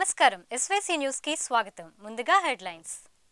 నమస్కారం SYC news కి స్వాగతం ముందుగా హెడ్లైన్స్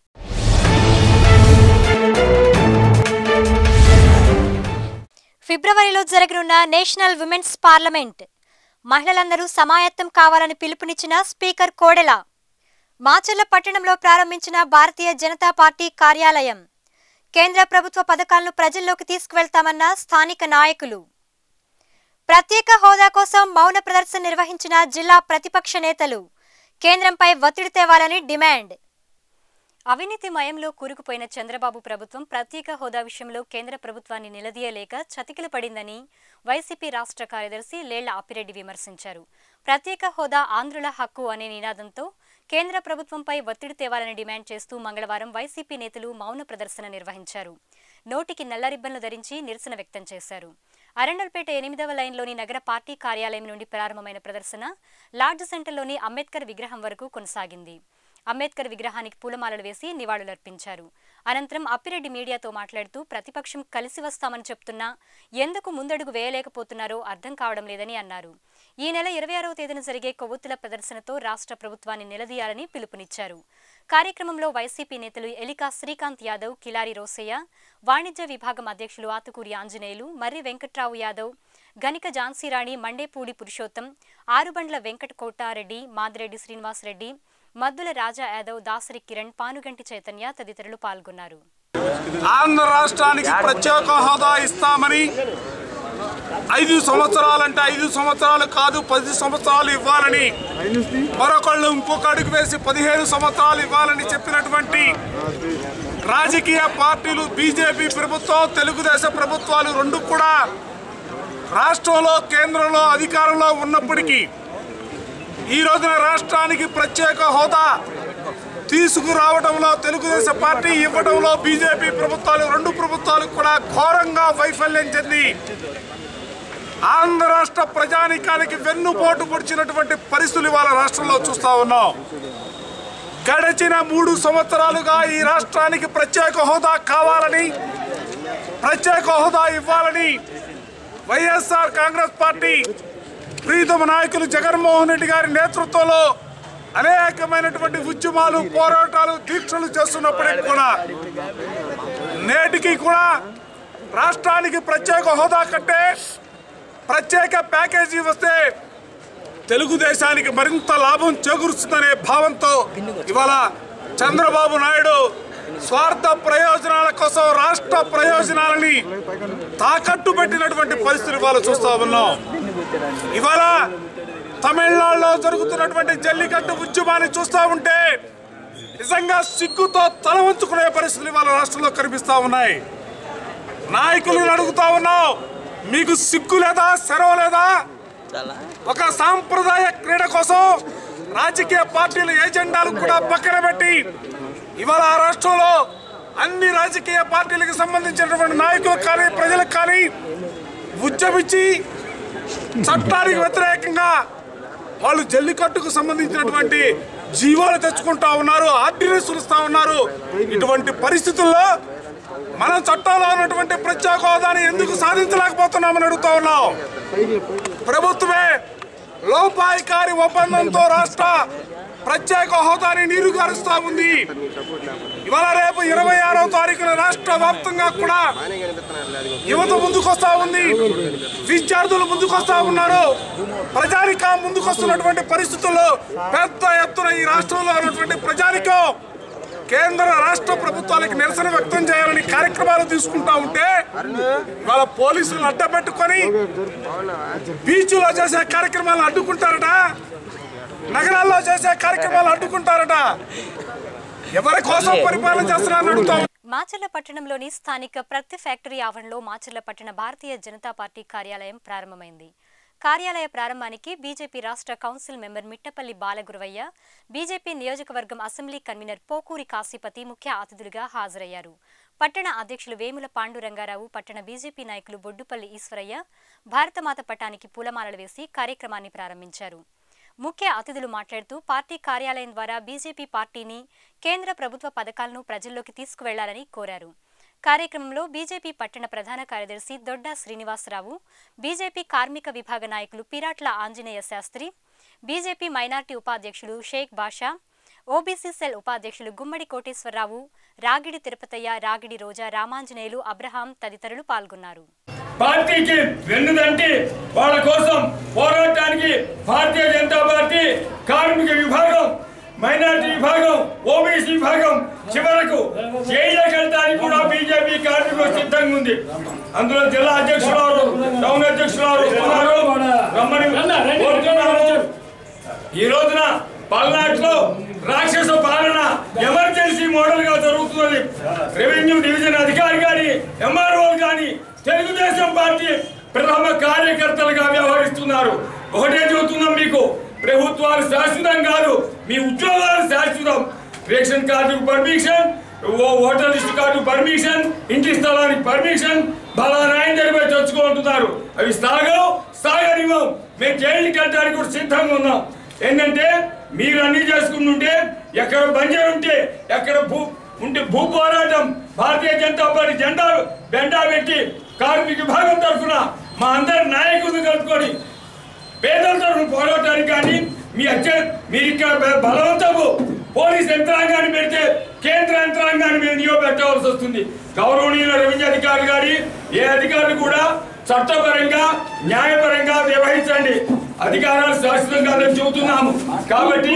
ఫిబ్రవరిలో జరగనున్న నేషనల్ విమెన్స్ పార్లమెంట్ మహిళలందరూ సమాయత్తం కావాలని పిలుపునిచ్చిన స్పీకర్ కోడెల మాచర్ల పట్టణంలో ప్రారంభించిన భారతీయ జనతా పార్టీ కార్యాలయం కేంద్ర ప్రభుత్వ పథకాలను ప్రజల్లోకి తీసుకువెళ్తామన్న స్థానిక నాయకులు ప్రత్యేక హోదా కోసం మౌన ప్రదర్శన నిర్వహించిన జిల్లా ప్రతిపక్ష నేతలు కేంద్రంపై ఒత్తిడి తేవాలని డిమాండ్ అవినీతి మయంలో కూరుకుపోయిన చంద్రబాబు ప్రభుత్వం ప్రత్యేక హోదా విషయంలో కేంద్ర ప్రభుత్వాన్ని నిలదీయలేక చతికిల పడిందని వైసీపీ రాష్ట్ర కార్యదర్శి లేళ్ల ఆపిరెడ్డి విమర్శించారు ప్రత్యేక హోదా ఆంధ్రుల హక్కు అనే నినాదంతో కేంద్ర ప్రభుత్వంపై ఒత్తిడి తేవాలని డిమాండ్ చేస్తూ మంగళవారం వైసీపీ నేతలు మౌన ప్రదర్శన నిర్వహించారు నోటికి నల్ల రిబ్బన్లు ధరించి నిరసన వ్యక్తం చేశారు అరండల్పేట ఎనిమిదవ లైన్లోని నగర పార్టీ కార్యాలయం నుండి ప్రారంభమైన ప్రదర్శన లార్జ్ సెంటర్లోని అంబేద్కర్ విగ్రహం వరకు కొనసాగింది అంబేద్కర్ విగ్రహానికి పూలమాలలు వేసి నివాళులర్పించారు అనంతరం అప్పిరెడ్డి మీడియాతో మాట్లాడుతూ ప్రతిపక్షం కలిసి వస్తామని చెప్తున్నా ఎందుకు ముందడుగు వేయలేకపోతున్నారో అర్థం కావడం లేదని అన్నారు ఈ నెల ఇరవై ఆరవ తేదీన జరిగే కొవ్వొత్తుల ప్రదర్శనతో రాష్ట్ర ప్రభుత్వాన్ని నిలదీయాలని పిలుపునిచ్చారు కార్యక్రమంలో వైసీపీ నేతలు ఎలికా శ్రీకాంత్ యాదవ్ కిలారి రోసయ్య వాణిజ్య విభాగం అధ్యక్షులు ఆతుకూరి ఆంజనేయులు మర్రి వెంకట్రావు యాదవ్ గనిక ఝాన్సీరాణి మండేపూడి పురుషోత్తం ఆరుబండ్ల వెంకట కోటారెడ్డి మాదిరెడ్డి శ్రీనివాసరెడ్డి మద్దుల రాజా యాదవ్ దాసరి కిరణ్ పానుగంటి చైతన్య తదితరులు పాల్గొన్నారు ఆంధ్ర రాష్ట్రానికి ప్రత్యేక హోదా ఇస్తామని ఐదు సంవత్సరాలంటే ఐదు సంవత్సరాలు కాదు పది సంవత్సరాలు ఇవ్వాలని మరొకళ్ళు ఇంకొక అడుగు వేసి పదిహేను సంవత్సరాలు ఇవ్వాలని చెప్పినటువంటి రాజకీయ పార్టీలు బీజేపీ ప్రభుత్వం తెలుగుదేశం ప్రభుత్వాలు రెండు కూడా రాష్ట్రంలో కేంద్రంలో అధికారంలో ఉన్నప్పటికీ ఈ రోజున రాష్ట్రానికి ప్రత్యేక హోదా తీసుకురావడంలో తెలుగుదేశం పార్టీ ఇవ్వడంలో బీజేపీ ప్రభుత్వాలు రెండు ప్రభుత్వాలు కూడా ఘోరంగా వైఫల్యం చెంది ఆంధ్ర రాష్ట్ర ప్రజానికానికి వెన్నుపోటు పొడిచినటువంటి పరిస్థితులు ఇవాళ రాష్ట్రంలో చూస్తా ఉన్నాం గడిచిన మూడు సంవత్సరాలుగా ఈ రాష్ట్రానికి ప్రత్యేక హోదా కావాలని ప్రత్యేక హోదా ఇవ్వాలని వైఎస్ఆర్ కాంగ్రెస్ పార్టీ ప్రీతమ నాయకులు జగన్మోహన్ రెడ్డి గారి నేతృత్వంలో అనేకమైనటువంటి ఉద్యమాలు పోరాటాలు దీక్షలు చేస్తున్నప్పటికీ కూడా నేటికి కూడా రాష్ట్రానికి ప్రత్యేక హోదా కంటే ప్రత్యేక ప్యాకేజీ వస్తే తెలుగుదేశానికి మరింత లాభం చేకూరుస్తుందనే భావంతో ఇవాళ చంద్రబాబు నాయుడు స్వార్థ ప్రయోజనాల కోసం రాష్ట్ర ప్రయోజనాలని తాకట్టు పెట్టినటువంటి పరిస్థితులు ఇవాళ చూస్తా ఉన్నాం ఇవాళ తమిళనాడులో జరుగుతున్నటువంటి జల్లికట్టు ఉద్యమాన్ని చూస్తా ఉంటే నిజంగా సిగ్గుతో తల వంచుకునే పరిస్థితులు ఇవాళ రాష్ట్రంలో కనిపిస్తా ఉన్నాయి నాయకులను అడుగుతా ఉన్నాం మీకు సిగ్గు లేదా సెలవు లేదా ఒక సాంప్రదాయ క్రీడ కోసం రాజకీయ పార్టీల ఏజెండాలు కూడా పక్కన పెట్టి ఇవాళ ఆ రాష్ట్రంలో అన్ని రాజకీయ పార్టీలకు సంబంధించినటువంటి నాయకులకు కానీ ప్రజలకు కానీ ఉద్యమించి చట్టానికి వ్యతిరేకంగా వాళ్ళు జల్లికట్టుకు సంబంధించినటువంటి జీవాలు తెచ్చుకుంటా ఉన్నారు ఆర్డినెన్స్లు ఇస్తా ఉన్నారు ఇటువంటి పరిస్థితుల్లో మనం చట్టంలో ఉన్నటువంటి ప్రత్యేక హోదాని ఎందుకు సాధించలేకపోతున్నామని అడుగుతా ఉన్నాం ప్రభుత్వమే లోపాయికారి ఒప్పందంతో రాష్ట్ర ప్రత్యేక హోదాని నీరుగారుస్తా ఉంది ఇవాళ రేపు ఇరవై ఆరవ తారీఖున రాష్ట్ర వ్యాప్తంగా కూడా యువత ముందుకొస్తా ఉంది విద్యార్థులు ముందుకొస్తా ఉన్నారు ప్రజానిక ముందుకొస్తున్నటువంటి పరిస్థితుల్లో పెద్ద ఎత్తున ఈ రాష్ట్రంలో ఉన్నటువంటి ప్రజానికం కేంద్ర రాష్ట్ర ప్రభుత్వాలకు నిరసన వ్యక్తం చేయాలని కార్యక్రమాలు తీసుకుంటా ఉంటే ఇవాళ పోలీసులు అడ్డపెట్టుకొని బీచ్లో చేసే కార్యక్రమాలను అడ్డుకుంటారట నగరాల్లో చేసే కార్యక్రమాలు అడ్డుకుంటారట ఎవరి కోసం పరిపాలన చేస్తున్నారని అడుగుతా మాచర్ల పట్టణంలోని స్థానిక ప్రతి ఫ్యాక్టరీ ఆవరణలో మాచర్ల పట్టణ భారతీయ జనతా పార్టీ కార్యాలయం ప్రారంభమైంది కార్యాలయ ప్రారంభానికి బీజేపీ రాష్ట్ర council member Mittapalli Balaguravaiah BJP నియోజకవర్గం అసెంబ్లీ కన్వీనర్ పోకూరి కాశీపతి ముఖ్య అతిథులుగా హాజరయ్యారు పట్టణ అధ్యక్షులు వేముల పాండురంగారావు పట్టణ బీజేపీ నాయకులు బొడ్డుపల్లి ఈశ్వరయ్య భారతమాత పటానికి పూలమాలలు వేసి కార్యక్రమాన్ని ప్రారంభించారు ముఖ్య అతిథులు మాట్లాడుతూ పార్టీ కార్యాలయం ద్వారా బీజేపీ పార్టీని కేంద్ర ప్రభుత్వ పథకాలను ప్రజల్లోకి తీసుకువెళ్లాలని కోరారు కార్యక్రమంలో బీజేపీ పట్టణ ప్రధాన కార్యదర్శి దొడ్డా శ్రీనివాసరావు బీజేపీ కార్మిక విభాగ నాయకులు పిరాట్ల ఆంజనేయ శాస్త్రి బీజేపీ మైనార్టీ ఉపాధ్యక్షులు షేక్ బాషా ఓబీసీ సెల్ ఉపాధ్యక్షులు గుమ్మడి కోటేశ్వరరావు రాగిడి తిరుపతయ్య రాగిడి రోజా రామాంజనేయులు అబ్రహాం తదితరులు పాల్గొన్నారు పార్టీకి వెన్నుదంటి వాళ్ళ కోసం పోరాటానికి భారతీయ జనతా పార్టీ కార్మిక విభాగం మైనారిటీ విభాగం ఓబీసీ విభాగం చివరకు జైలకెళ్ళడానికి కూడా బీజేపీ కార్మికులు సిద్ధంగా ఉంది అందులో జిల్లా అధ్యక్షులు టౌన్ అధ్యక్షులు ఉన్నారు రమ్మని కోరుతున్నాము ఈ రోజున పల్నాడులో రాక్షస పాలన ఎమర్జెన్సీ మోడల్ గా జరుగుతున్నది రెవెన్యూ డివిజన్ అధికారి కానీ ఎంఆర్ఓ కానీ తెలుగుదేశం పార్టీ ప్రథమ కార్యకర్తలుగా వ్యవహరిస్తున్నారు ఒకటే చెబుతున్నాం మీకు ప్రభుత్వాలు శాశ్వతం కాదు మీ ఉద్యోగాలు శాశ్వతం రేషన్ కార్డుకు పర్మిషన్ ఓ ఓటర్ లిస్ట్ కార్డు పర్మిషన్ ఇంటి స్థలానికి పర్మిషన్ బలానాయం జరిపి తెచ్చుకుంటున్నారు అవి సాగవు సాగనివ్వం మేము జైలుకి వెళ్ళడానికి కూడా సిద్ధంగా ఉన్నాం ఏంటంటే మీరు అన్ని చేసుకుంటుంటే ఎక్కడ బంజర్ ఉంటే ఎక్కడ భూ ఉంటే భూ పోరాటం భారతీయ జనతా పార్టీ జెండా బెండా పెట్టి కార్మిక విభాగం తరఫున మా అందరి నాయకులను కలుపుకొని పేదల తరఫున పోరాటానికి కానీ మీ అత్య మీరు ఇక్కడ బ- బలవంతపు పోలీస్ యంత్రాంగాన్ని పెడితే కేంద్ర యంత్రాంగాన్ని మీరు నియోగపెట్టవలసి వస్తుంది గౌరవనీయుల రెవెన్యూ అధికారులు కానీ ఏ అధికారులు కూడా చట్టపరంగా న్యాయపరంగా నిర్వహించండి అధికారాలు శాశ్వతం కాదని చెబుతున్నాము కాబట్టి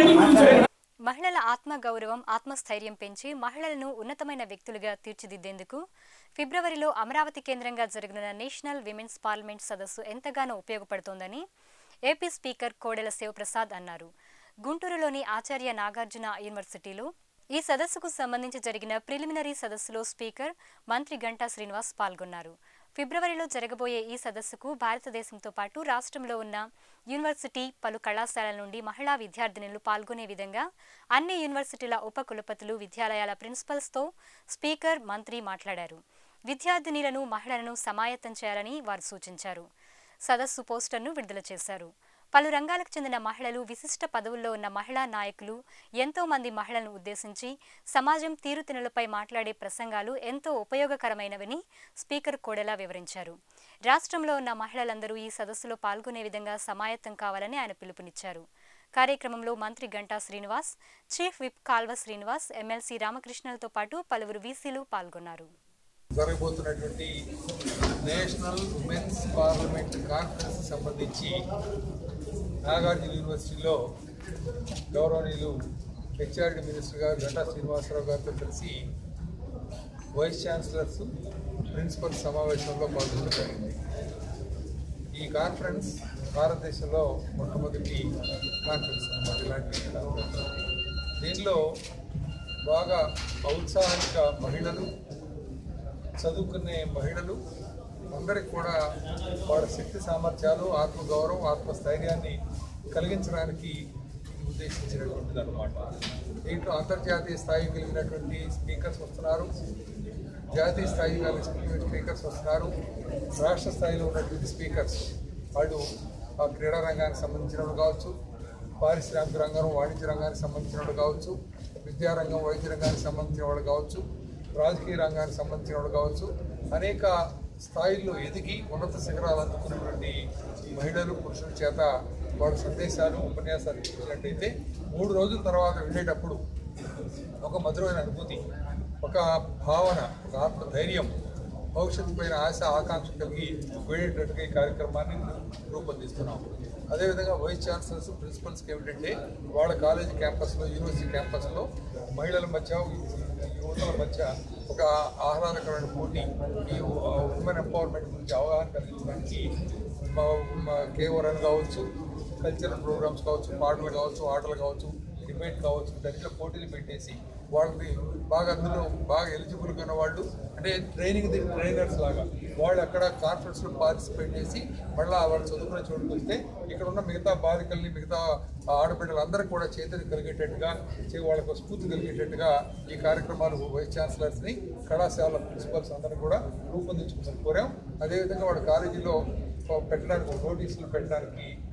మహిళల ఆత్మ గౌరవం ఆత్మస్థైర్యం పెంచి మహిళలను ఉన్నతమైన వ్యక్తులుగా తీర్చిదిద్దేందుకు ఫిబ్రవరిలో అమరావతి కేంద్రంగా జరగనున్న నేషనల్ విమెన్స్ పార్లమెంట్ సదస్సు ఎంతగానో ఉపయోగపడుతోందని ఏపీ స్పీకర్ కోడెల శివప్రసాద్ అన్నారు గుంటూరులోని ఆచార్య నాగార్జున యూనివర్సిటీలో ఈ సదస్సుకు సంబంధించి జరిగిన ప్రిలిమినరీ సదస్సులో స్పీకర్ మంత్రి గంటా శ్రీనివాస్ పాల్గొన్నారు ఫిబ్రవరిలో జరగబోయే ఈ సదస్సుకు భారతదేశంతో పాటు రాష్ట్రంలో ఉన్న యూనివర్సిటీ పలు కళాశాలల నుండి మహిళా విద్యార్థినులు పాల్గొనే విధంగా అన్ని యూనివర్సిటీల ఉప కులపతులు విద్యాలయాల ప్రిన్సిపల్స్తో స్పీకర్ మంత్రి మాట్లాడారు విద్యార్థినిలను మహిళలను సమాయత్తం చేయాలని వారు సూచించారు సదస్సు పోస్టర్ను విడుదల చేశారు పలు రంగాలకు చెందిన మహిళలు విశిష్ట పదవుల్లో ఉన్న మహిళా నాయకులు ఎంతో మంది మహిళలను ఉద్దేశించి సమాజం తీరుతెన్నులపై మాట్లాడే ప్రసంగాలు ఎంతో ఉపయోగకరమైనవని స్పీకర్ కోడెలా వివరించారు రాష్ట్రంలో ఉన్న మహిళలందరూ ఈ సదస్సులో పాల్గొనే విధంగా సమాయత్తం కావాలని ఆయన పిలుపునిచ్చారు కార్యక్రమంలో మంత్రి Ganta Srinivas chief whip Kalva Srinivas MLC రామకృష్ణలతో పాటు పలువురు వీసీలు పాల్గొన్నారు జరగబోతున్నటువంటి నేషనల్ ఉమెన్స్ పార్లమెంట్ కాన్ఫరెన్స్ సంబంధించి నాగార్జున యూనివర్సిటీలో గౌరవనీయులు హెచ్ఆర్డి మినిస్టర్ గారు గంటా శ్రీనివాసరావు గారితో కలిసి వైస్ ఛాన్సలర్స్ ప్రిన్సిపల్ సమావేశంలో పాల్గొనడం జరిగింది ఈ కాన్ఫరెన్స్ భారతదేశంలో మొట్టమొదటి కాన్ఫరెన్స్ అన్నమాట ఇలాంటి దీనిలో బాగా ఔత్సాహిక మహిళలు చదువుకునే మహిళలు అందరికి కూడా వాళ్ళ శక్తి సామర్థ్యాలు ఆత్మగౌరవం ఆత్మస్థైర్యాన్ని కలిగించడానికి ఉద్దేశించినటువంటిది అనమాట దీంట్లో అంతర్జాతీయ స్థాయి కలిగినటువంటి స్పీకర్స్ వస్తున్నారు జాతీయ స్థాయి కలిగిన స్పీకర్స్ వస్తున్నారు రాష్ట్ర స్థాయిలో ఉన్నటువంటి స్పీకర్స్ వాళ్ళు ఆ క్రీడా రంగానికి సంబంధించిన వాళ్ళు కావచ్చు పారిశ్రామిక రంగం వాణిజ్య రంగానికి సంబంధించిన వాళ్ళు కావచ్చు విద్యారంగం వైద్య రంగానికి సంబంధించిన వాళ్ళు కావచ్చు రాజకీయ రంగానికి సంబంధించిన వాళ్ళు కావచ్చు అనేక స్థాయిల్లో ఎదిగి ఉన్నత శిఖరాలు అందుకున్నటువంటి మహిళలు పురుషుల చేత వాళ్ళ సందేశాలు ఉపన్యాసాలు ఇచ్చినట్టయితే మూడు రోజుల తర్వాత వెళ్ళేటప్పుడు ఒక మధురమైన అనుభూతి ఒక భావన ఒక ఆత్మధైర్యం భవిష్యత్తు పైన ఆశ ఆకాంక్ష కలిగి వెళ్ళేటట్టుగా ఈ కార్యక్రమాన్ని రూపొందిస్తున్నాం అదేవిధంగా వైస్ ఛాన్సలర్స్ ప్రిన్సిపల్స్కి ఏమిటంటే వాళ్ళ కాలేజీ క్యాంపస్లో యూనివర్సిటీ క్యాంపస్లో మహిళల మధ్య యువతల మధ్య ఒక ఆహ్లాదకరమైన పోటీ ఈ ఉమెన్ ఎంపవర్మెంట్ గురించి అవగాహన కలిగించడానికి మా- మా కేవరన్ కావచ్చు కల్చరల్ ప్రోగ్రామ్స్ కావచ్చు పాటలు కావచ్చు ఆటలు కావచ్చు డిబేట్ కావచ్చు దాంట్లో పోటీలు పెట్టేసి వాళ్ళని బాగా అందులో బాగా ఎలిజిబుల్గా ఉన్న వాళ్ళు అంటే ట్రైనింగ్ ది ట్రైనర్స్ లాగా వాళ్ళు అక్కడ కాన్ఫరెన్స్లో పార్టిసిపేట్ చేసి మళ్ళీ వాళ్ళు చదువుకునే చోటుకు వస్తే ఇక్కడ ఉన్న మిగతా బాలికల్ని మిగతా ఆడబిడ్డలందరికీ కూడా చైతన్యం కలిగేటట్టుగా చే- వాళ్ళకు స్ఫూర్తి కలిగేటట్టుగా ఈ కార్యక్రమాలు వైస్ ఛాన్సలర్స్ని కళాశాల ప్రిన్సిపల్స్ అందరినీ కూడా రూపొందించుకుని కోరాం అదేవిధంగా వాళ్ళ కాలేజీలో పెట్టడానికి నోటీసులు పెట్టడానికి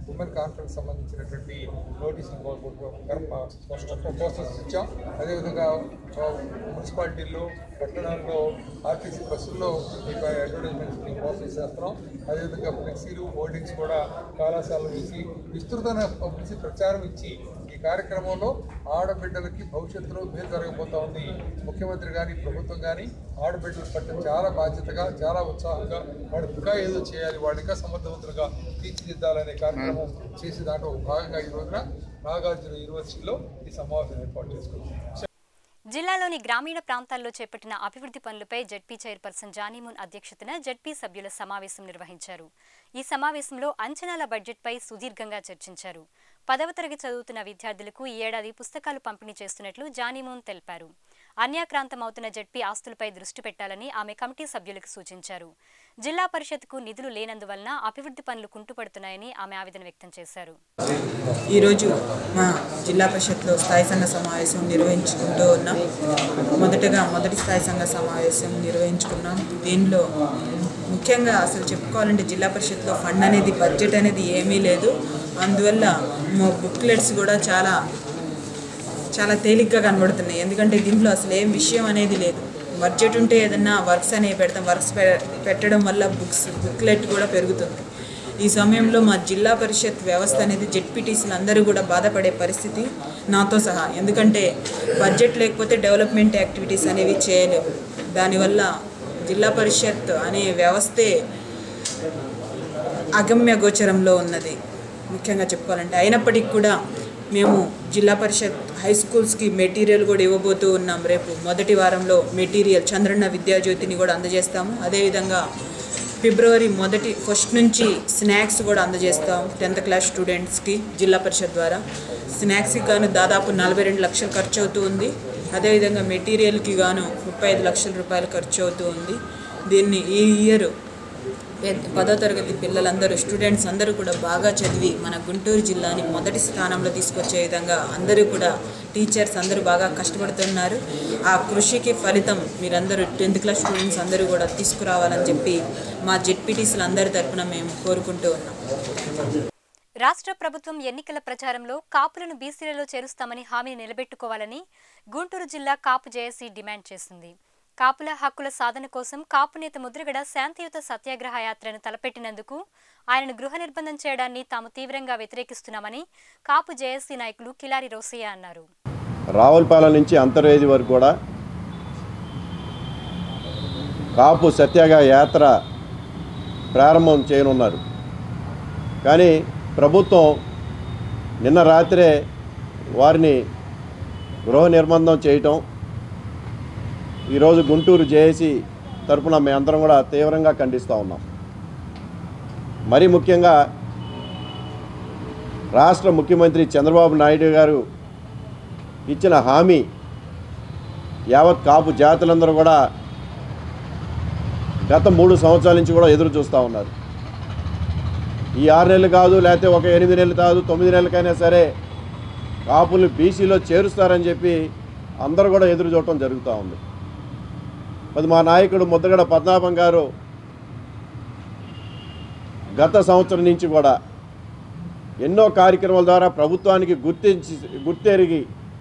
ఉమెన్ కాన్ఫరెన్స్ సంబంధించినటువంటి నోటీసులు పోస్టర్స్ ఇచ్చాం అదేవిధంగా ఆ, మున్సిపాలిటీల్లో పట్టణాల్లో ఆర్టీసీ బస్సుల్లో ఈ అడ్వర్టైజ్మెంట్స్ పోస్టర్స్ చేస్తున్నాం అదేవిధంగా ఫ్లెక్సీలు హోర్డింగ్స్ కూడా కళాశాలలు వేసి విస్తృతమైన పబ్లిసిటీ ప్రచారం ఇచ్చి ఈ కార్యక్రమంలో ఆడబిడ్డలకి భవిష్యత్తులో మేలు జరగబోతా ఉంది ముఖ్యమంత్రి కానీ ప్రభుత్వం కానీ ఆడబిడ్డల పట్ల చాలా బాధ్యతగా చాలా ఉత్సాహంగా వాళ్ళు ఇంకా ఏదో చేయాలి వాళ్ళు ఇంకా సమర్థవంతులుగా తీర్చిదిద్దాలనే కార్యక్రమం చేసే దాంట్లో ఒక భాగంగా ఈ రోజున నాగార్జున యూనివర్సిటీలో ఈ సమావేశం ఏర్పాటు చేసుకున్నాం జిల్లాలోని గ్రామీణ ప్రాంతాల్లో చేపట్టిన అభివృద్ధి పనులపై జడ్పీ చైర్పర్సన్ జానీమూన్ అధ్యక్షతన జడ్పీ సభ్యుల సమావేశం నిర్వహించారు ఈ సమావేశంలో అంచనాల బడ్జెట్పై సుదీర్ఘంగా చర్చించారు పదవ తరగతి చదువుతున్న విద్యార్థులకు ఈ ఏడాది పుస్తకాలు పంపిణీ చేస్తున్నట్లు జానీమూన్ తెలిపారు అన్యాక్రాంతమవుతున్న జడ్పీ ఆస్తులపై దృష్టి పెట్టాలని ఆమె కమిటీ సభ్యులకు సూచించారు జిల్లా పరిషత్కు నిధులు లేనందువలన అభివృద్ధి పనులు కుంటుపడుతున్నాయని ఆమె ఆవేదన వ్యక్తం చేశారు ఈరోజు మా జిల్లా పరిషత్లో స్థాయి సంఘ సమావేశం నిర్వహించుకుంటూ ఉన్నాం మొదటగా మొదటి స్థాయి సంఘ సమావేశం నిర్వహించుకున్నాం దీనిలో ముఖ్యంగా అసలు చెప్పుకోవాలంటే జిల్లా పరిషత్లో ఫండ్ అనేది బడ్జెట్ అనేది ఏమీ లేదు అందువల్ల మా బుక్లెట్స్ కూడా చాలా చాలా తేలిగ్గా కనబడుతున్నాయి ఎందుకంటే దీంట్లో అసలు ఏం విషయం అనేది లేదు బడ్జెట్ ఉంటే ఏదన్నా వర్క్స్ అనేవి పెడతాం వర్క్స్ పె- పెట్టడం వల్ల బుక్స్ బుక్లెట్ కూడా పెరుగుతుంది ఈ సమయంలో మా జిల్లా పరిషత్ వ్యవస్థ అనేది జెడ్పీటీసీలు అందరూ కూడా బాధపడే పరిస్థితి నాతో సహా ఎందుకంటే బడ్జెట్ లేకపోతే డెవలప్మెంట్ యాక్టివిటీస్ అనేవి చేయలేవు దానివల్ల జిల్లా పరిషత్ అనే వ్యవస్థే అగమ్య గోచరంలో ఉన్నది ముఖ్యంగా చెప్పుకోవాలంటే అయినప్పటికీ కూడా మేము జిల్లా పరిషత్ హై స్కూల్స్కి మెటీరియల్ కూడా ఇవ్వబోతూ ఉన్నాం రేపు మొదటి వారంలో మెటీరియల్ చంద్రన్న విద్యాజ్యోతిని కూడా అందజేస్తాము అదేవిధంగా ఫిబ్రవరి మొదటి ఫస్ట్ నుంచి స్నాక్స్ కూడా అందజేస్తాం టెన్త్ క్లాస్ స్టూడెంట్స్కి జిల్లా పరిషత్ ద్వారా స్నాక్స్కి గాను దాదాపు నలభై రెండు లక్షలు ఖర్చు అవుతూ ఉంది అదేవిధంగా మెటీరియల్కి గాను ముప్పై ఐదు లక్షల రూపాయలు ఖర్చు అవుతూ ఉంది దీన్ని ఈ ఇయర్ పెద్ద- పదో తరగతి పిల్లలందరూ స్టూడెంట్స్ అందరూ కూడా బాగా చదివి మన గుంటూరు జిల్లాని మొదటి స్థానంలో తీసుకొచ్చే విధంగా అందరూ కూడా టీచర్స్ అందరూ బాగా కష్టపడుతున్నారు ఆ కృషికి ఫలితం మీరందరూ టెన్త్ క్లాస్ స్టూడెంట్స్ అందరూ కూడా తీసుకురావాలని చెప్పి మా జెడ్పీటీసీలు అందరి తరపున మేము కోరుకుంటూ ఉన్నాం రాష్ట్ర ప్రభుత్వం ఎన్నికల ప్రచారంలో కాపులను బీసీలలో చేరుస్తామని హామీని నిలబెట్టుకోవాలని గుంటూరు జిల్లా కాపు జేఏసీ డిమాండ్ చేసింది కాపుల హక్కుల సాధన కోసం కాపు నేత ముద్రగడ శాంతియుత సత్యాగ్రహ యాత్రను తలపెట్టినందుకు ఆయనను గృహ నిర్బంధం చేయడాన్ని తాము తీవ్రంగా వ్యతిరేకిస్తున్నామని కాపు జేఏసీ నాయకులు కిలారి రోసయ్య అన్నారు రావులపాలెం నుంచి అంతర్వేది వరకు కూడా కాపు సత్యాగ్రహ యాత్ర ప్రారంభం చేయనున్నారు కానీ ప్రభుత్వం నిన్న రాత్రే వారిని గృహ నిర్బంధం చేయటం ఈరోజు గుంటూరు జేఏసీ తరపున మేమందరం కూడా తీవ్రంగా ఖండిస్తూ ఉన్నాం మరీ ముఖ్యంగా రాష్ట్ర ముఖ్యమంత్రి చంద్రబాబు నాయుడు గారు ఇచ్చిన హామీ యావత్ కాపు జాతులందరూ కూడా గత మూడు సంవత్సరాల నుంచి కూడా ఎదురు చూస్తూ ఉన్నారు ఈ ఆరు నెలలు కాదు లేకపోతే ఒక ఎనిమిది నెలలు కాదు తొమ్మిది నెలలకైనా సరే కాపులు బీసీలో చేరుస్తారని చెప్పి అందరూ కూడా ఎదురు చూడటం జరుగుతూ ఉంది అది మా నాయకుడు ముద్దగడ పద్మనాభం గారు గత సంవత్సరం నుంచి కూడా ఎన్నో కార్యక్రమాల ద్వారా ప్రభుత్వానికి గుర్తించి గుర్తెరిగి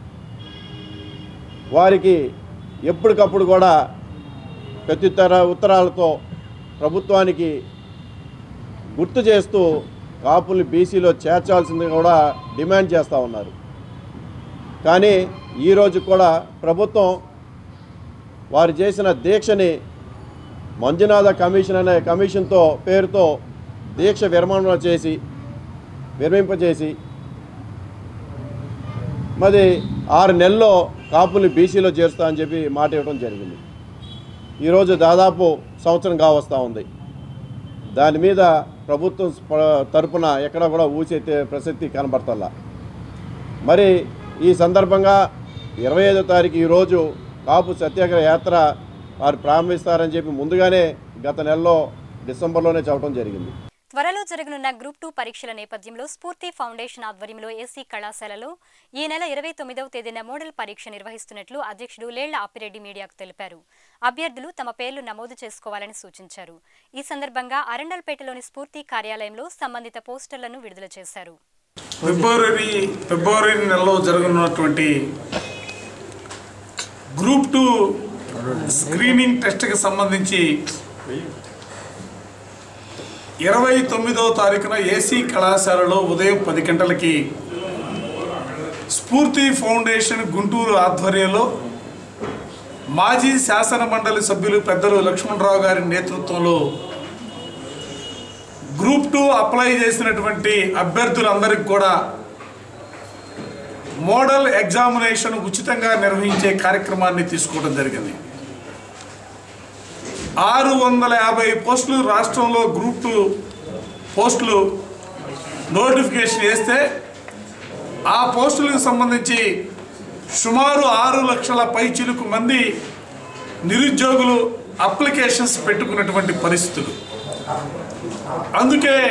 వారికి ఎప్పటికప్పుడు కూడా ప్రత్యుత్తర ఉత్తరాలతో ప్రభుత్వానికి గుర్తు చేస్తూ కాపుల్ని బీసీలో చేర్చాల్సింది కూడా డిమాండ్ చేస్తూ ఉన్నారు కానీ ఈరోజు కూడా ప్రభుత్వం వారు చేసిన దీక్షని మంజునాథ కమిషన్ అనే కమిషన్తో పేరుతో దీక్ష విరమణ చేసి విరమింపచేసి మరి ఆరు నెలల్లో కాపుల్ని బీసీలో చేరుస్తా అని చెప్పి మాట ఇవ్వడం జరిగింది ఈరోజు దాదాపు సంవత్సరం కావస్తూ ఉంది దాని మీద ప్రభుత్వం స్ప- తరపున ఎక్కడ కూడా ఊసెత్తే ప్రసక్తి కనబడతల్లా మరి ఈ సందర్భంగా ఇరవై ఐదో తారీఖు ఈరోజు కాపు సత్యాగ్రహ యాత్ర వారు ప్రారంభిస్తారని చెప్పి ముందుగానే గత నెలలో డిసెంబర్లోనే చెప్పడం జరిగింది త్వరలో జరగనున్న గ్రూప్ టూ పరీక్షల నేపథ్యంలో స్ఫూర్తి ఫౌండేషన్ ఆధ్వర్యంలో ఏసీ కళాశాలలో ఈ నెల ఇరవై తొమ్మిదవ తేదీన మోడల్ పరీక్ష నిర్వహిస్తున్నట్లు అధ్యక్షుడు లేళ్ల అప్పిరెడ్డి మీడియాకు తెలిపారు అభ్యర్థులు తమ పేర్లు నమోదు చేసుకోవాలని సూచించారు ఈ సందర్భంగా అరండల్పేటలోని స్ఫూర్తి కార్యాలయంలో సంబంధిత పోస్టర్లను విడుదల చేశారు ఫిబ్రవరి ఫిబ్రవరి నెలలో జరగనున్నటువంటి గ్రూప్ టూ స్క్రీనింగ్ టెస్ట్కి సంబంధించి ఇరవై తొమ్మిదవ తారీఖున ఏసీ కళాశాలలో ఉదయం పది గంటలకి స్ఫూర్తి ఫౌండేషన్ గుంటూరు ఆధ్వర్యంలో మాజీ శాసన మండలి సభ్యులు పెద్దలు లక్ష్మణరావు గారి నేతృత్వంలో గ్రూప్ టూ అప్లై చేసినటువంటి అభ్యర్థులందరికీ కూడా మోడల్ ఎగ్జామినేషన్ ఉచితంగా నిర్వహించే కార్యక్రమాన్ని తీసుకోవడం జరిగింది ఆరు వందల యాభై పోస్టులు రాష్ట్రంలో గ్రూప్ టూ పోస్టులు నోటిఫికేషన్ వేస్తే ఆ పోస్టులకు సంబంధించి సుమారు ఆరు లక్షల పైచిలుకు మంది నిరుద్యోగులు అప్లికేషన్స్ పెట్టుకున్నటువంటి పరిస్థితులు అందుకే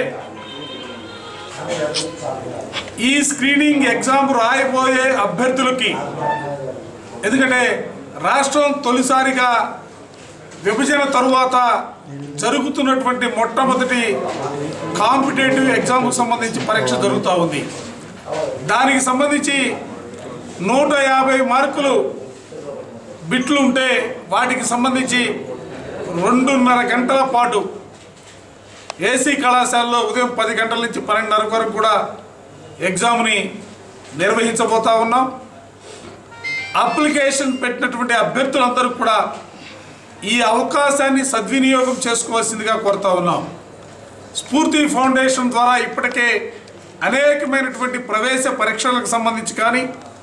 ఈ స్క్రీనింగ్ ఎగ్జామ్ రాయబోయే అభ్యర్థులకి ఎందుకంటే రాష్ట్రం తొలిసారిగా విభజన తరువాత జరుగుతున్నటువంటి మొట్టమొదటి కాంపిటేటివ్ ఎగ్జామ్కు సంబంధించి పరీక్ష జరుగుతూ ఉంది దానికి సంబంధించి నూట యాభై మార్కులు బిట్లు ఉంటే వాటికి సంబంధించి రెండున్నర గంటల పాటు ఏసీ కళాశాలలో ఉదయం పది గంటల నుంచి పన్నెండున్నర వరకు కూడా ఎగ్జామ్ని నిర్వహించబోతా ఉన్నాం అప్లికేషన్ పెట్టినటువంటి అభ్యర్థులందరూ కూడా ఈ అవకాశాన్ని సద్వినియోగం చేసుకోవాల్సిందిగా కోరుతా ఉన్నాం స్ఫూర్తి ఫౌండేషన్ ద్వారా ఇప్పటికే అనేకమైనటువంటి ప్రవేశ పరీక్షలకు సంబంధించి కానీ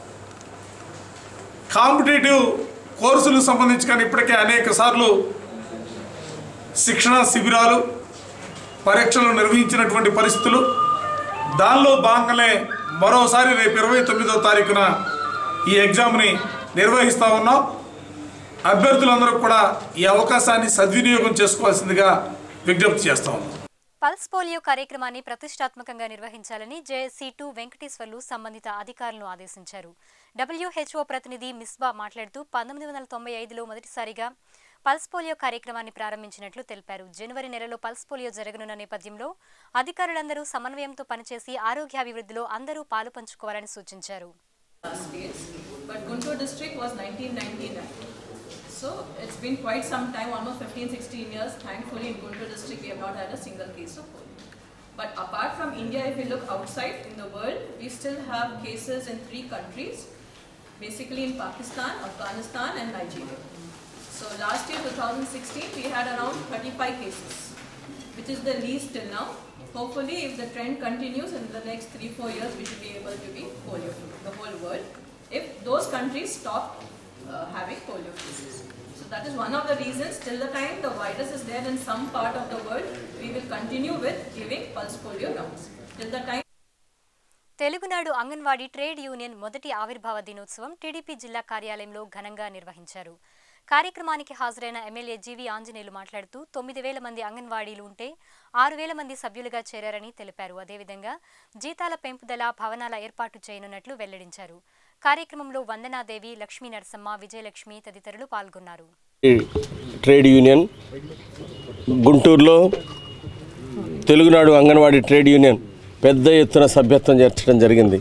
కాంపిటేటివ్ కోర్సులకు సంబంధించి కానీ ఇప్పటికే అనేక సార్లు శిక్షణ శిబిరాలు పరీక్షలు నిర్వహించినటువంటి పరిస్థితులు దానిలో భాగంగానే మరోసారి రేపు ఇరవై తొమ్మిదవ తారీఖున ఈ ఎగ్జామ్ని నిర్వహిస్తూ ఉన్నాం అభ్యర్థులందరూ కూడా ఈ అవకాశాన్ని సద్వినియోగం చేసుకోవాల్సిందిగా విజ్ఞప్తి చేస్తా ఉన్నాం పల్స్ పోలియో కార్యక్రమాన్ని ప్రతిష్టాత్మకంగా నిర్వహించాలని జేఎస్సీ టూ వెంకటేశ్వర్లు సంబంధిత అధికారులను ఆదేశించారు డబ్ల్యూహెచ్ఓ ప్రతినిధి మిస్బా మాట్లాడుతూ పంతొమ్మిది వందల తొంభై ఐదులో మొదటిసారిగా పల్స్ పోలియో కార్యక్రమాన్ని ప్రారంభించినట్లు తెలిపారు జనవరి నెలలో పల్స్ పోలియో జరగనున్న నేపథ్యంలో అధికారులందరూ సమన్వయంతో పనిచేసి ఆరోగ్యాభివృద్ధిలో అందరూ పాలు పంచుకోవాలని సూచించారు last days, but Guntur district was 1999. So it's been quite some time, almost 15, 16 years. Thankfully, in Guntur district, we have not had a single case of polio. But apart from India, if we look outside in the world, we still have cases in three countries, basically in Pakistan, Afghanistan, and Nigeria. So last year, 2016, we had around 35 cases, which is the least till now. Hopefully, if the trend continues in the next three, four years, we should be able to be polio free, the whole world, if those countries stop uh, having polio cases. So that is one of the reasons, till the time the virus is there in some part of the world, we will continue with giving pulse polio rounds. Till the time Telugunadu anganwadi trade union మొదటి ఆవిర్భావ దినోత్సవం TDP జిల్లా కార్యాలయంలో ఘనంగా నిర్వహించారు కార్యక్రమానికి హాజరైన MLA జీవి ఆంజనేయులు మాట్లాడుతూ తొమ్మిది వేల మంది అంగన్వాడీలు ఉంటే ఆరు వేల మంది సభ్యులుగా చేరారని తెలిపారు అదేవిధంగా జీతాల పెంపుదల భవనాల ఏర్పాటు చేయనున్నట్లు వెల్లడించారు కార్యక్రమంలో వందనాదేవి లక్ష్మీ నరసమ్మ విజయలక్ష్మి తదితరులు పాల్గొన్నారు ఈ ట్రేడ్ యూనియన్ గుంటూరులో తెలుగునాడు అంగన్వాడీ ట్రేడ్ యూనియన్ పెద్ద ఎత్తున సభ్యత్వం చేర్చడం జరిగింది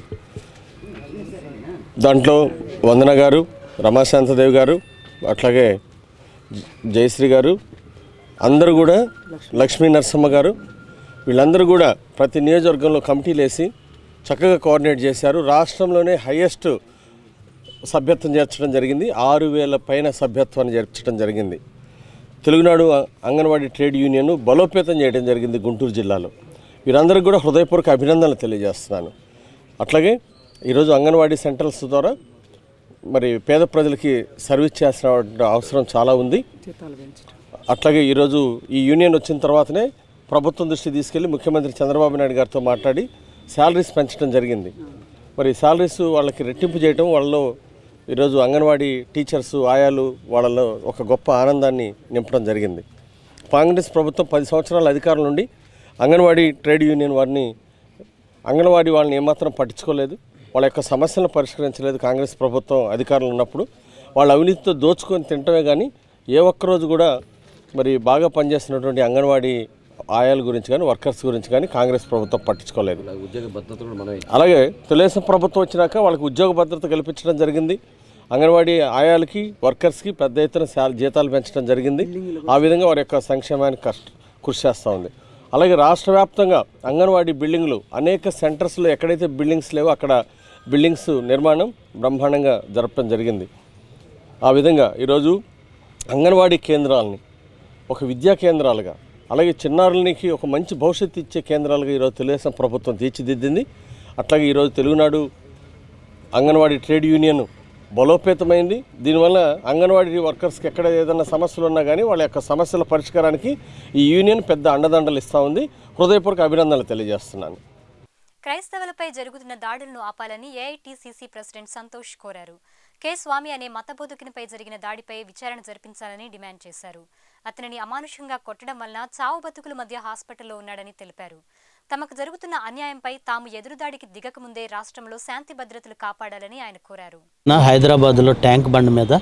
దాంట్లో వందన గారు రమాశాంతదేవి గారు అట్లాగే జ- జయశ్రీ గారు అందరూ కూడా లక్ష్మీ నరసమ్మ గారు వీళ్ళందరూ కూడా ప్రతి నియోజకవర్గంలో కమిటీలు వేసి చక్కగా కోఆర్డినేట్ చేశారు రాష్ట్రంలోనే హయ్యెస్ట్ సభ్యత్వం చేర్చడం జరిగింది ఆరు వేల పైన సభ్యత్వాన్ని చేర్చడం జరిగింది తెలుగునాడు అ- అంగన్వాడీ ట్రేడ్ యూనియన్ బలోపేతం చేయడం జరిగింది గుంటూరు జిల్లాలో వీరందరికీ కూడా హృదయపూర్వక అభినందనలు తెలియజేస్తున్నాను అట్లాగే ఈరోజు అంగన్వాడీ సెంటర్స్ ద్వారా మరి పేద ప్రజలకి సర్వీస్ చేసిన అవసరం చాలా ఉంది అట్లాగే ఈరోజు ఈ యూనియన్ వచ్చిన తర్వాతనే ప్రభుత్వం దృష్టి తీసుకెళ్లి ముఖ్యమంత్రి చంద్రబాబు నాయుడు గారితో మాట్లాడి శాలరీస్ పెంచడం జరిగింది మరి శాలరీస్ వాళ్ళకి రెట్టింపు చేయడం వాళ్ళలో ఈరోజు అంగన్వాడీ టీచర్స్ ఆయాలు వాళ్ళలో ఒక గొప్ప ఆనందాన్ని నింపడం జరిగింది కాంగ్రెస్ ప్రభుత్వం పది సంవత్సరాల అధికారం నుండి అంగన్వాడీ ట్రేడ్ యూనియన్ వారిని అంగన్వాడీ వాళ్ళని ఏమాత్రం పట్టించుకోలేదు వాళ్ళ యొక్క సమస్యలను పరిష్కరించలేదు కాంగ్రెస్ ప్రభుత్వం అధికారంలో ఉన్నప్పుడు వాళ్ళ అవినీతితో దోచుకొని తింటమే కానీ ఏ ఒక్కరోజు కూడా మరి బాగా పనిచేస్తున్నటువంటి అంగన్వాడీ ఆయాల గురించి కానీ వర్కర్స్ గురించి కానీ కాంగ్రెస్ ప్రభుత్వం పట్టించుకోలేదు ఉద్యోగ భద్రత కూడా మనమే అలాగే తెలుగుదేశం ప్రభుత్వం వచ్చినాక వాళ్ళకి ఉద్యోగ భద్రత కల్పించడం జరిగింది అంగన్వాడీ ఆయాలకి వర్కర్స్కి పెద్ద ఎత్తున శాల జీతాలు పెంచడం జరిగింది ఆ విధంగా వారి యొక్క సంక్షేమానికి కష్ట కృషి చేస్తూ ఉంది అలాగే రాష్ట్ర వ్యాప్తంగా అంగన్వాడీ బిల్డింగ్లు అనేక సెంటర్స్లో ఎక్కడైతే బిల్డింగ్స్ లేవో అక్కడ బిల్డింగ్స్ నిర్మాణం బ్రహ్మాండంగా జరపడం జరిగింది ఆ విధంగా ఈరోజు అంగన్వాడీ కేంద్రాలని ఒక విద్యా కేంద్రాలుగా అలాగే చిన్నారులకి ఒక మంచి భవిష్యత్తు ఇచ్చే కేంద్రాలుగా ఈరోజు తెలుగుదేశం ప్రభుత్వం తీర్చిదిద్దింది అట్లాగే ఈరోజు తెలుగునాడు అంగన్వాడీ ట్రేడ్ యూనియన్ బలోపేతమైంది దీనివల్ల అంగన్వాడీ వర్కర్స్కి ఎక్కడ ఏదైనా సమస్యలు ఉన్నా కానీ వాళ్ళ యొక్క సమస్యల పరిష్కారానికి ఈ యూనియన్ పెద్ద అండదండలు ఇస్తూ ఉంది హృదయపూర్వక అభినందనలు తెలియజేస్తున్నాను క్రైస్తవులపై జరుగుతున్న దాడులను ఆపాలని ఏఐటీసీసీ ప్రెసిడెంట్ సంతోష్ కోరారు కె స్వామి అనే మతబోధకునిపై జరిగిన దాడిపై విచారణ జరిపించాలని డిమాండ్ చేశారు అతనిని అమానుషంగా కొట్టడం వలన చావు బతుకుల మధ్య హాస్పిటల్లో ఉన్నాడని తెలిపారు తమకు జరుగుతున్న అన్యాయంపై తాము ఎదురుదాడికి దిగకముందే రాష్ట్రంలో శాంతి భద్రతలు కాపాడాలని ఆయన కోరారు నా హైదరాబాదులో ట్యాంక్ బండ్ మీద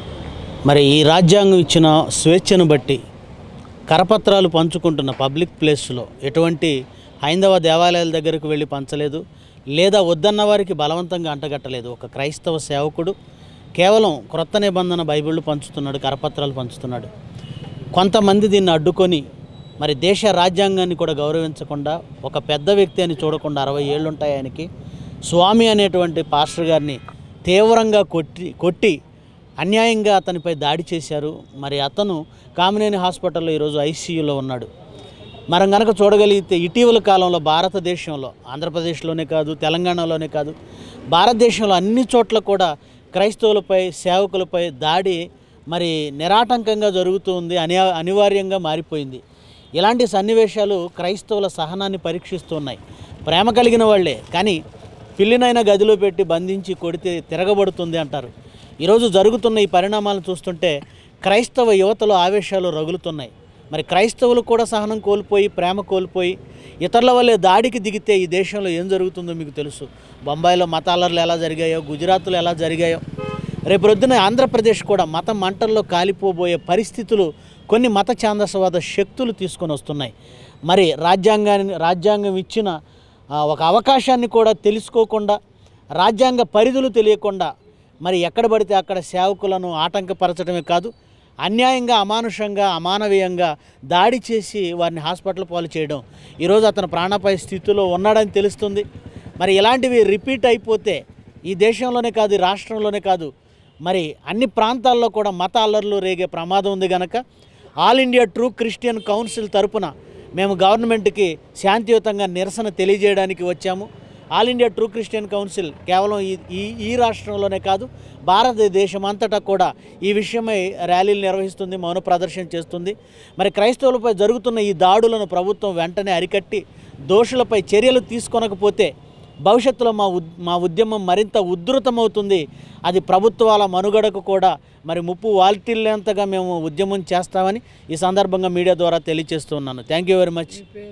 మరి ఈ రాజ్యాంగం ఇచ్చిన స్వేచ్ఛను బట్టి కరపత్రాలు పంచుకుంటున్న పబ్లిక్ ప్లేస్లో ఎటువంటి హైందవ దేవాలయాల దగ్గరకు వెళ్ళి పంచలేదు లేదా వద్దన్న వారికి బలవంతంగా అంటగట్టలేదు ఒక క్రైస్తవ సేవకుడు కేవలం క్రొత్త నిబంధన బైబిళ్ళు పంచుతున్నాడు కరపత్రాలు పంచుతున్నాడు కొంతమంది దీన్ని అడ్డుకొని మరి దేశ రాజ్యాంగాన్ని కూడా గౌరవించకుండా ఒక పెద్ద వ్యక్తి అని చూడకుండా అరవై ఏళ్ళు ఉంటాయి ఆయనకి స్వామి అనేటువంటి పాస్టర్ గారిని తీవ్రంగా కొట్టి కొట్టి అన్యాయంగా అతనిపై దాడి చేశారు మరి అతను కామినేని హాస్పిటల్లో ఈరోజు ఐసీయూలో ఉన్నాడు మనం కనుక చూడగలిగితే ఇటీవల కాలంలో భారతదేశంలో ఆంధ్రప్రదేశ్లోనే కాదు తెలంగాణలోనే కాదు భారతదేశంలో అన్ని చోట్ల కూడా క్రైస్తవులపై సేవకులపై దాడి మరి నిరాటంకంగా జరుగుతూ ఉంది అని అనివార్యంగా మారిపోయింది ఇలాంటి సన్నివేశాలు క్రైస్తవుల సహనాన్ని పరీక్షిస్తున్నాయి ప్రేమ కలిగిన వాళ్ళే కానీ పిల్లినైనా గదిలో పెట్టి బంధించి కొడితే తిరగబడుతుంది అంటారు ఈరోజు జరుగుతున్న ఈ పరిణామాలను చూస్తుంటే క్రైస్తవ యువతలో ఆవేశాలు రగులుతున్నాయి మరి క్రైస్తవులు కూడా సహనం కోల్పోయి ప్రేమ కోల్పోయి ఇతరుల వల్లే దాడికి దిగితే ఈ దేశంలో ఏం జరుగుతుందో మీకు తెలుసు బొంబాయిలో మతాలర్లు ఎలా జరిగాయో గుజరాత్లో ఎలా జరిగాయో రేపు రొద్దున ఆంధ్రప్రదేశ్ కూడా మత మంటల్లో కాలిపోబోయే పరిస్థితులు కొన్ని మత ఛాందసవాద శక్తులు తీసుకొని వస్తున్నాయి మరి రాజ్యాంగాన్ని రాజ్యాంగం ఇచ్చిన ఆ, ఒక అవకాశాన్ని కూడా తెలుసుకోకుండా రాజ్యాంగ పరిధులు తెలియకుండా మరి ఎక్కడ పడితే అక్కడ సేవకులను ఆటంకపరచడమే కాదు అన్యాయంగా అమానుషంగా అమానవీయంగా దాడి చేసి వారిని హాస్పిటల్ పాలు చేయడం ఈరోజు అతను ప్రాణాపాయ స్థితిలో ఉన్నాడని తెలుస్తుంది మరి ఇలాంటివి రిపీట్ అయిపోతే ఈ దేశంలోనే కాదు ఈ రాష్ట్రంలోనే కాదు మరి అన్ని ప్రాంతాల్లో కూడా మత అల్లర్లు రేగే ప్రమాదం ఉంది గనక all India true Christian council తరపున మేము గవర్నమెంట్కి శాంతియుతంగా నిరసన తెలియజేయడానికి వచ్చాము all India true Christian council కేవలం ఈ ఈ ఈ రాష్ట్రంలోనే కాదు భారతదేశం అంతటా కూడా ఈ విషయమై ర్యాలీలు నిర్వహిస్తుంది మౌన ప్రదర్శన చేస్తుంది మరి క్రైస్తవులపై జరుగుతున్న ఈ దాడులను ప్రభుత్వం వెంటనే అరికట్టి దోషులపై చర్యలు తీసుకొనకపోతే భవిష్యత్తులో మా ఉద్ మా ఉద్యమం మరింత ఉధృతమవుతుంది అది ప్రభుత్వాల మనుగడకు కూడా మరి ముప్పు వాల్టిల్లేంతగా మేము ఉద్యమం చేస్తామని ఈ సందర్భంగా మీడియా ద్వారా తెలియజేస్తున్నాను థ్యాంక్ యూ వెరీ మచ్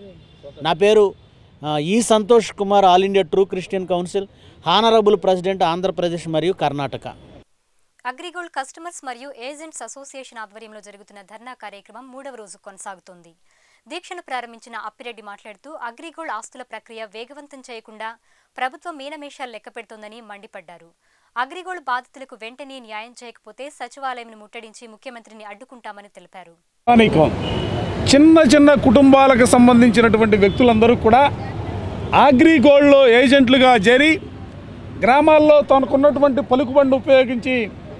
నా పేరు ఆ, ఈ Santosh Kumar all India true Christian council honourable president Andhra Pradesh మరియు కర్ణాటక అగ్రిగోల్డ్ కస్టమర్స్ మరియు ఏజెంట్స్ అసోసియేషన్ ఆధ్వర్యంలో జరుగుతున్న ధర్నా కార్యక్రమం మూడవ రోజు కొనసాగుతోంది దీక్షను ప్రారంభించిన అప్పిరెడ్డి మాట్లాడుతూ అగ్రిగోల్డ్ ఆస్తుల ప్రక్రియ వేగవంతం చేయకుండా ప్రభుత్వం మీనమేషాలు లెక్కపెడుతోందని మండిపడ్డారు అగ్రిగోల్డ్ బాధితులకు వెంటనే న్యాయం చేయకపోతే సచివాలయంను ముట్టడించి ముఖ్యమంత్రిని అడ్డుకుంటామని తెలిపారు స్థానికం చిన్న చిన్న కుటుంబాలకు సంబంధించినటువంటి వ్యక్తులందరూ కూడా అగ్రిగోల్డ్లో ఏజెంట్లుగా చేరి గ్రామాల్లో తనకున్నటువంటి పలుకుబండి ఉపయోగించి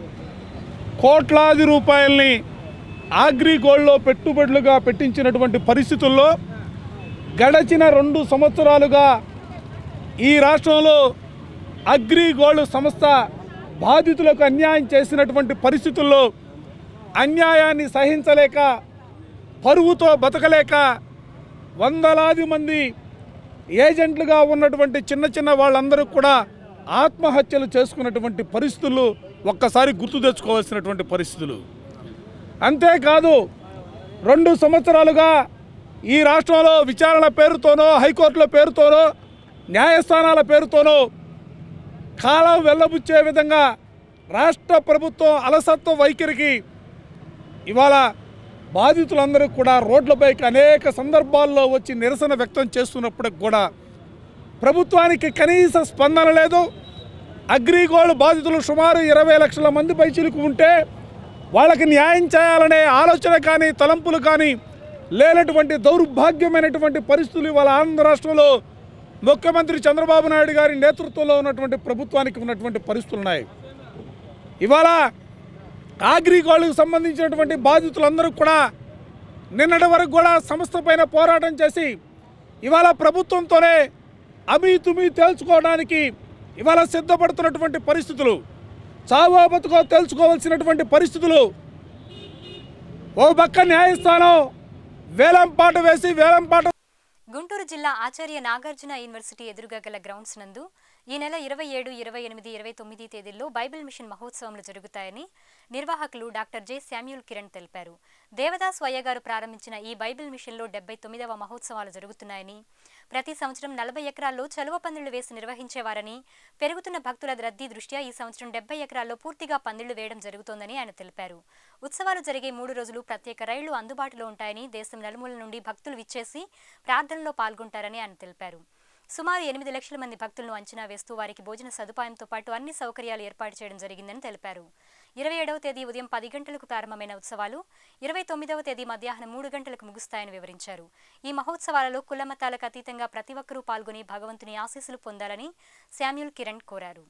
కోట్లాది రూపాయల్ని అగ్రిగోల్డ్లో పెట్టుబడులుగా పెట్టించినటువంటి పరిస్థితుల్లో గడచిన రెండు సంవత్సరాలుగా ఈ రాష్ట్రంలో అగ్రిగోల్డ్ సంస్థ బాధితులకు అన్యాయం చేసినటువంటి పరిస్థితుల్లో అన్యాయాన్ని సహించలేక పరువుతో బతకలేక వందలాది మంది ఏజెంట్లుగా ఉన్నటువంటి చిన్న చిన్న వాళ్ళందరూ కూడా ఆత్మహత్యలు చేసుకున్నటువంటి పరిస్థితులు ఒక్కసారి గుర్తు తెచ్చుకోవాల్సినటువంటి పరిస్థితులు అంతేకాదు రెండు సంవత్సరాలుగా ఈ రాష్ట్రంలో విచారణ పేరుతోనో హైకోర్టుల పేరుతోనో న్యాయస్థానాల పేరుతోనో కాలం వెళ్ళబుచ్చే విధంగా రాష్ట్ర ప్రభుత్వం అలసత్వ వైఖరికి ఇవాళ బాధితులందరూ కూడా రోడ్లపైకి అనేక సందర్భాల్లో వచ్చి నిరసన వ్యక్తం చేస్తున్నప్పటికి కూడా ప్రభుత్వానికి కనీస స్పందన లేదు అగ్రిగోల్డ్ బాధితులు సుమారు ఇరవై లక్షల మంది పైచిలకు ఉంటే వాళ్ళకి న్యాయం చేయాలనే ఆలోచన కానీ తలంపులు కానీ లేనటువంటి దౌర్భాగ్యమైనటువంటి పరిస్థితులు ఇవాళ ఆంధ్ర రాష్ట్రంలో ముఖ్యమంత్రి చంద్రబాబు నాయుడు గారి నేతృత్వంలో ఉన్నటువంటి ప్రభుత్వానికి ఉన్నటువంటి పరిస్థితులు ఉన్నాయి ఇవాళ అగ్రిగోల్డ్కి సంబంధించినటువంటి బాధితులందరూ కూడా నిన్నటి వరకు కూడా సంస్థ పైన పోరాటం చేసి ఇవాళ ప్రభుత్వంతోనే అమీ తుమి తేల్చుకోవడానికి ఇవాళ సిద్ధపడుతున్నటువంటి పరిస్థితులు చావో బతుకో తెలుసుకోవాల్సినటువంటి పరిస్థితులు ఓ పక్క న్యాయస్థానం వేలం పాట వేసి వేలం పాట గుంటూరు జిల్లా ఆచార్య నాగార్జున యూనివర్సిటీ ఎదురుగా గల గ్రౌండ్స్ నందు ఈ నెల ఇరవై ఏడు ఇరవై ఎనిమిది ఇరవై తొమ్మిది తేదీల్లో బైబిల్ మిషన్ మహోత్సవంలు జరుగుతాయని నిర్వాహకులు డాక్టర్ జె శామ్యూల్ కిరణ్ తెలిపారు దేవదాస్ వయ్య గారు ప్రారంభించిన ఈ బైబిల్ మిషన్లో డెబ్బై తొమ్మిదవ మహోత్సవాలు జరుగుతున్నాయని ప్రతి సంవత్సరం నలభై ఎకరాల్లో చలువ పందిళ్లు వేసి నిర్వహించేవారని పెరుగుతున్న భక్తుల రద్దీ దృష్ట్యా ఈ సంవత్సరం డెబ్బై ఎకరాల్లో పూర్తిగా పందిళ్లు వేయడం జరుగుతోందని ఆయన తెలిపారు ఉత్సవాలు జరిగే మూడు రోజులు ప్రత్యేక రైళ్లు అందుబాటులో ఉంటాయని దేశం నలుమూల నుండి భక్తులు విచ్చేసి ప్రార్థనలో పాల్గొంటారని ఆయన తెలిపారు సుమారు ఎనిమిది లక్షల మంది భక్తులను అంచనా వేస్తూ వారికి భోజన సదుపాయంతో పాటు అన్ని సౌకర్యాలు ఏర్పాటు చేయడం జరిగిందని తెలిపారు ఇరవై ఏడవ తేదీ ఉదయం పది గంటలకు ప్రారంభమైన ఉత్సవాలు ఇరవై తొమ్మిదవ తేదీ మధ్యాహ్నం మూడు గంటలకు ముగుస్తాయని వివరించారు ఈ మహోత్సవాలలో కుల మతాలకు అతీతంగా ప్రతి ఒక్కరూ పాల్గొని భగవంతుని ఆశీస్సులు పొందాలని శామ్యూల్ కిరణ్ కోరారు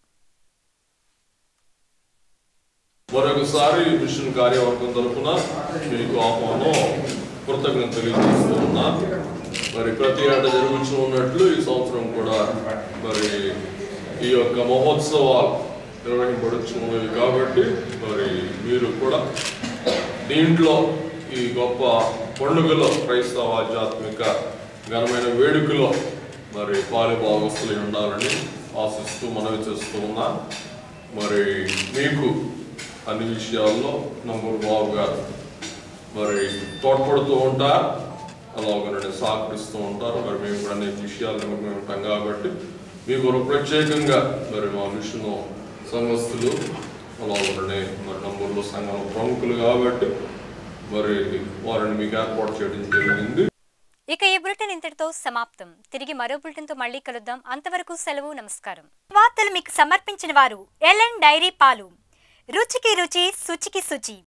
మరొకసారి ఈ మిషన్ కార్యవర్గం తరఫున మీకు ఆహ్వానం కృతజ్ఞత తెలియజేస్తూ ఉన్నా మరి ప్రతి ఏటా జరుగుతూ ఉన్నట్లు ఈ సంవత్సరం కూడా మరి ఈ యొక్క మహోత్సవాలు నిర్వహింపడుచున్నవి కాబట్టి మరి మీరు కూడా దీంట్లో ఈ గొప్ప పండుగలో క్రైస్తవ ఆధ్యాత్మిక ఘనమైన వేడుకలో మరి పాలు భాగస్తులు ఉండాలని ఆశిస్తూ మనవి చేస్తూ ఉన్నా మరి మీకు అన్ని విషయాల్లో నంబర్ బాబు గారు మరి తోడ్పడుతూ ఉంటారు అలాగనే సహకరిస్తూ ఉంటారు మరి మేము కూడా అన్ని విషయాలు మేము ఉంటాం కాబట్టి మీ కొరకు ప్రత్యేకంగా మరి మా మిషన్ సంఘస్థులు అలాగనే మరి నంబర్లో సంఘం ప్రముఖులు కాబట్టి మరి వారిని మీకు ఏర్పాటు చేయడం జరిగింది ఇక ఈ బులెటిన్ ఇంతటితో సమాప్తం తిరిగి మరో బులెటిన్ తో మళ్ళీ కలుద్దాం అంతవరకు సెలవు నమస్కారం వార్తలు మీకు సమర్పించిన వారు ఎల్ఎన్ డైరీ పాలు రుచికి రుచి శుచికి శుచి